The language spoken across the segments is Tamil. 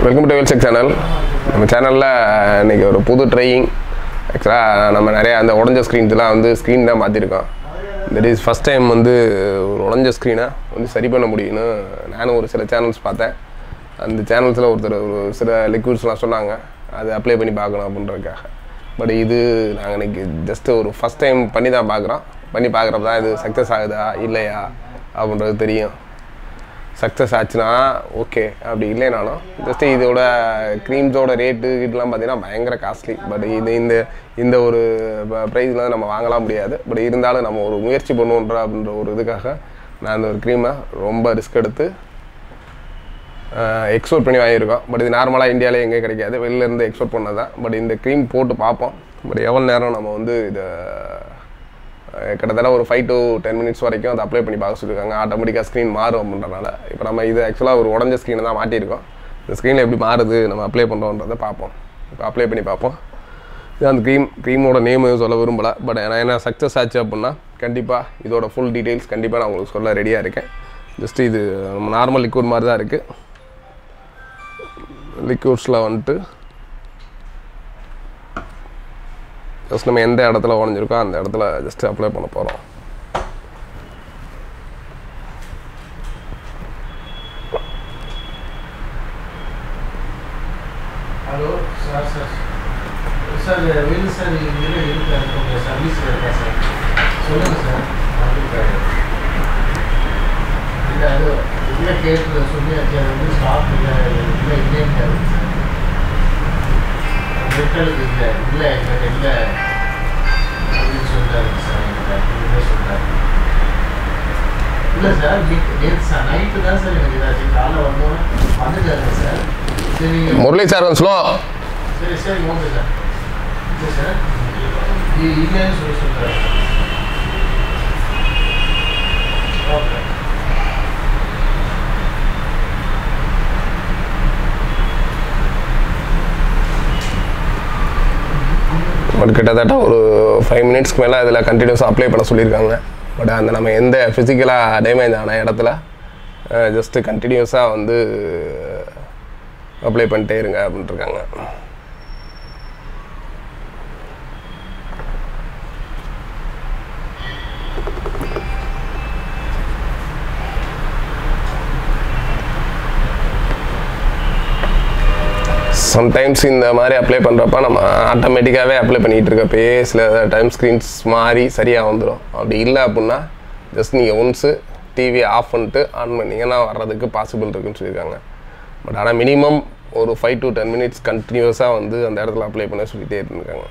வெல்கம் டு வெல்செக் சேனல் நம்ம சேனலில் இன்னைக்கு ஒரு புது ட்ரையிங் ஆக்சுவலாக நம்ம நிறையா அந்த உடஞ்ச ஸ்க்ரீன்ஸ்லாம் வந்து ஸ்க்ரீன் தான் மாற்றிருக்கோம் தட் இஸ் ஃபஸ்ட் டைம் வந்து ஒரு உடஞ்ச ஸ்க்ரீனை வந்து சரி பண்ண முடியும்னு நானும் ஒரு சில சேனல்ஸ் பார்த்தேன் அந்த சேனல்ஸில் ஒருத்தர் ஒரு சில லிக்விட்ஸ்லாம் சொன்னாங்க அது அப்ளை பண்ணி பார்க்கணும் அப்படின்றதுக்காக பட் இது நாங்கள் இன்னைக்கு ஜஸ்ட் ஒரு ஃபஸ்ட் டைம் பண்ணி தான் பார்க்குறோம் பண்ணி பார்க்குறப்ப தான் இது சக்ஸஸ் ஆகுதா இல்லையா அப்படின்றது தெரியும் சக்ஸஸ் ஆச்சுன்னா ஓகே அப்படி இல்லைனாலும் ஜஸ்ட்டு இதோட க்ரீம்ஸோட ரேட்டு இதெல்லாம் பார்த்தீங்கன்னா பயங்கர காஸ்ட்லி பட் இது இந்த இந்த ஒரு ப்ரைஸில் நம்ம வாங்கலாம் முடியாது பட் இருந்தாலும் நம்ம ஒரு முயற்சி பண்ணுவோன்ற அப்படின்ற ஒரு இதுக்காக நான் அந்த ஒரு க்ரீமை ரொம்ப ரிஸ்க் எடுத்து எக்ஸ்போர்ட் பண்ணி வாங்கியிருக்கோம் பட் இது நார்மலாக இந்தியாவிலே எங்கேயும் கிடைக்காது வெளில இருந்து எக்ஸ்போர்ட் பண்ணது தான் பட் இந்த க்ரீம் போட்டு பார்ப்போம் பட் எவ்வளோ நேரம் நம்ம வந்து இதை அஹ் கிட்டத்தட்ட ஒரு ஃபைவ் டு டென் மினிட்ஸ் வரைக்கும் அதை அப்ளை பண்ணி பார்க்க சொல்லியிருக்காங்க ஆட்டோமேட்டிக்காக ஸ்க்ரீன் மாறும் அப்படின்றனால இப்போ நம்ம இது ஆக்சுவலாக ஒரு உடஞ்ச ஸ்க்ரீனை தான் மாட்டியிருக்கோம் இந்த ஸ்க்ரீனில் எப்படி மாறுது நம்ம அப்ளை பண்ணுறோன்றதை பார்ப்போம் இப்போ அப்ளை பண்ணி பார்ப்போம் இது அந்த க்ரீம் க்ரீமோட நேம் எதுவும் சொல்ல விரும்பலை பட் நான் என்ன சக்ஸஸ் ஆச்சு அப்படின்னா கண்டிப்பாக இதோட ஃபுல் டீட்டெயில்ஸ் கண்டிப்பாக நான் உங்களுக்கு சொல்ல ரெடியாக இருக்கேன் ஜஸ்ட் இது நம்ம நார்மல் லிக்விட் மாதிரி தான் இருக்குது லிக்விட்ஸில் வந்துட்டு ஜஸ்ட் நம்ம எந்த இடத்துல உடஞ்சிருக்கோ அந்த இடத்துல ஜஸ்ட் அப்ளை பண்ண போகிறோம் hello sir sir sir Velu sir இதில் இருக்காரு உங்கள் சர்வீஸில் இருக்கா சார் சொல்லுங்கள் சார் இருக்காரு இல்லை அது இதில் கேட்டு சொல்லியாச்சு அது வந்து ஸ்டாக் இல்லை இல்லை இல்லைன்றாரு சார் மெட்டலுக்கு இல்லை இல்லை எங்கிட்ட இல்லை அப்படின்னு சொல்லிட்டாரு சார் எங்கிட்ட இல்லை சொல்லிட்டாரு இல்லை சார் நேற்று சார் நைட்டு தான் சார் எனக்கு இதாச்சு காலைல வந்தோம் வந்துட்டாருங்க சார் சரி முரளி சார் ஸ்லோ சரி சரி ஓகே சார் ஓகே சார் இது இல்லைன்னு சொல்லி சொல்கிறாரு ஓகே பட் கிட்டத்தட்ட ஒரு ஃபைவ் மினிட்ஸ்க்கு மேலே இதில் கண்டினியூஸாக அப்ளை பண்ண சொல்லியிருக்காங்க பட் அந்த நம்ம எந்த ஃபிசிக்கலாக டேமேஜ் ஆன இடத்துல ஜஸ்ட்டு கண்டினியூஸாக வந்து அப்ளை பண்ணிட்டே இருங்க அப்படின்ட்டு இருக்காங்க சம்டைம்ஸ் இந்த மாதிரி அப்ளை பண்ணுறப்ப நம்ம ஆட்டோமேட்டிக்காகவே அப்ளை பண்ணிகிட்டு இருக்கப்பயே சில டைம் ஸ்க்ரீன்ஸ் மாறி சரியாக வந்துடும் அப்படி இல்லை அப்படின்னா ஜஸ்ட் நீங்கள் ஒன்ஸு டிவி ஆஃப் பண்ணிட்டு ஆன் பண்ணிங்கன்னா வர்றதுக்கு பாசிபிள் இருக்குன்னு சொல்லியிருக்காங்க பட் ஆனால் மினிமம் ஒரு ஃபைவ் டு டென் மினிட்ஸ் கண்டினியூஸாக வந்து அந்த இடத்துல அப்ளை பண்ண சொல்லிகிட்டே இருந்திருக்காங்க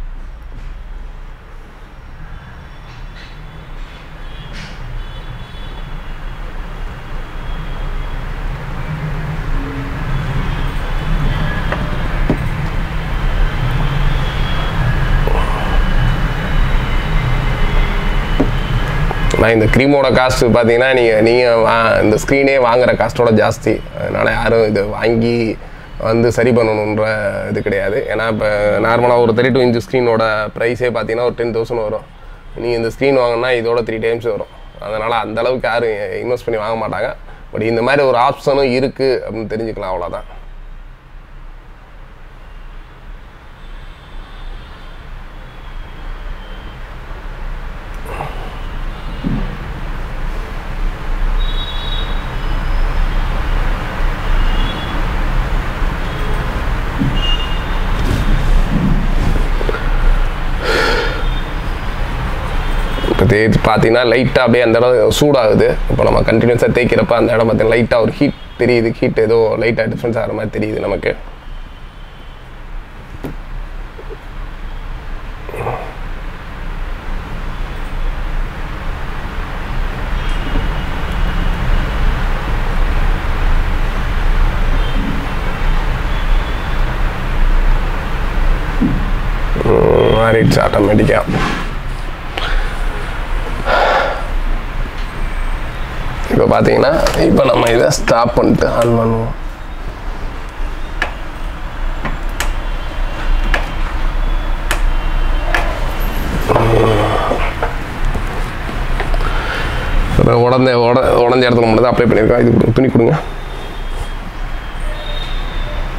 நான் இந்த க்ரீமோட காஸ்ட் பார்த்தீங்கன்னா நீங்கள் நீங்கள் வா இந்த ஸ்க்ரீனே வாங்குற காஸ்ட்டோட ஜாஸ்தி அதனால் யாரும் இது வாங்கி வந்து சரி பண்ணணுன்ற இது கிடையாது ஏன்னா இப்போ நார்மலாக ஒரு தேர்ட்டி டூ இன்ச் ஸ்க்ரீனோட ப்ரைஸே பார்த்தீங்கன்னா ஒரு டென் தௌசண்ட் வரும் நீங்கள் இந்த ஸ்க்ரீன் வாங்கினா இதோட த்ரீ டைம்ஸ் வரும் அதனால் அந்த அளவுக்கு யாரும் இன்வெஸ்ட் பண்ணி வாங்க மாட்டாங்க பட் இந்த மாதிரி ஒரு ஆப்ஷனும் இருக்குது அப்படின்னு தெரிஞ்சுக்கலாம் அவ்வளோதான் இப்போ தேய்ச்சி பார்த்தீங்கன்னா லைட்டாக அப்படியே அந்த இடம் சூடாகுது இப்போ நம்ம கண்டினியூஸாக தேய்க்கிறப்ப அந்த இடம் பார்த்தீங்கன்னா லைட்டாக ஒரு ஹீட் தெரியுது ஹீட் ஏதோ லைட்டாக டிஃப்ரென்ஸ் ஆகிற மாதிரி தெரியுது நமக்கு மாறிடுச்சு ஆட்டோமேட்டிக்காக இப்போ பார்த்தீங்கன்னா இப்போ நம்ம இதை ஸ்டாப் பண்ணிட்டு ஆன் பண்ணுவோம் இப்போ உடந்த உட உடஞ்ச இடத்துல மட்டும் தான் அப்ளை பண்ணியிருக்கோம் இது கொடுங்க, துணி கொடுங்க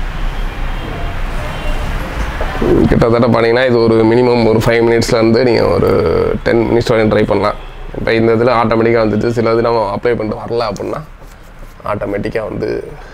கிட்டத்தட்ட பார்த்தீங்கன்னா இது ஒரு மினிமம் ஒரு ஃபைவ் மினிட்ஸ்லேருந்து நீங்கள் ஒரு டென் மினிட்ஸ் வரையும் ட்ரை பண்ணலாம் இப்போ இந்த இதில் ஆட்டோமேட்டிக்காக வந்துச்சு சில இது நம்ம அப்ளை பண்ணிட்டு வரல அப்படின்னா ஆட்டோமேட்டிக்காக வந்து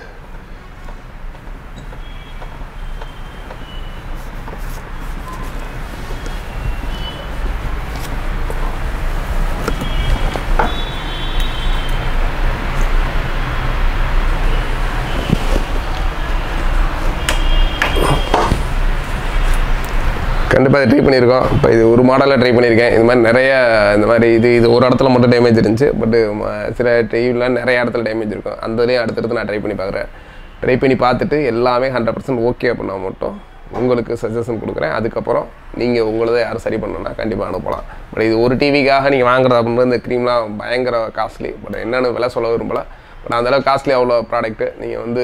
கண்டிப்பாக ட்ரை பண்ணியிருக்கோம் இப்போ இது ஒரு மாடலில் ட்ரை பண்ணியிருக்கேன் இது மாதிரி நிறைய இந்த மாதிரி இது இது ஒரு இடத்துல மட்டும் டேமேஜ் இருந்துச்சு பட்டு சில டிவியில் நிறைய இடத்துல டேமேஜ் இருக்கும் அந்த இதுலேயும் அடுத்தடுத்து நான் ட்ரை பண்ணி பார்க்குறேன் ட்ரை பண்ணி பார்த்துட்டு எல்லாமே ஹண்ட்ரட் பர்சன்ட் ஓகே அப்படின்னா மட்டும் உங்களுக்கு சஜஷன் கொடுக்குறேன் அதுக்கப்புறம் நீங்கள் உங்களதை யாரும் சரி பண்ணணும்னா கண்டிப்பாக அனுப்பலாம் பட் இது ஒரு டிவிக்காக நீங்கள் வாங்குறது அப்படின்றது இந்த க்ரீம்லாம் பயங்கர காஸ்ட்லி பட் என்னென்னு விலை சொல்ல விரும்பல பட் அந்தளவுக்கு காஸ்ட்லி அவ்வளோ ப்ராடக்ட்டு நீங்கள் வந்து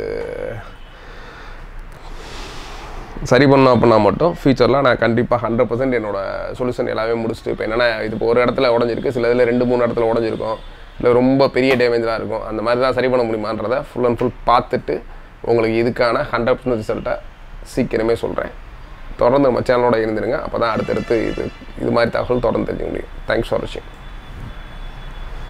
சரி பண்ணோம் அப்படின்னா மட்டும் ஃபியூச்சரில் நான் கண்டிப்பாக ஹண்ட்ரட் பர்சன்ட் என்னோட சொல்யூஷன் எல்லாமே முடிச்சுட்டு இப்போ என்னென்னா இது இப்போ ஒரு இடத்துல உடஞ்சிருக்கு சில இதில் ரெண்டு மூணு இடத்துல உடஞ்சிருக்கும் இல்லை ரொம்ப பெரிய டேமேஜ்லாம் இருக்கும் அந்த மாதிரி தான் சரி பண்ண முடியுமான்றதை ஃபுல் அண்ட் ஃபுல் பார்த்துட்டு உங்களுக்கு இதுக்கான ஹண்ட்ரட் பர்சன்ட் ரிசல்ட்டை சீக்கிரமே சொல்கிறேன் தொடர்ந்து நம்ம சேனலோட இருந்துருங்க அப்போ தான் அடுத்தடுத்து இது இது மாதிரி தகவல் தொடர்ந்து தெரிஞ்சுக்க முடியும் தேங்க்ஸ் ஃபார் வாட்சிங்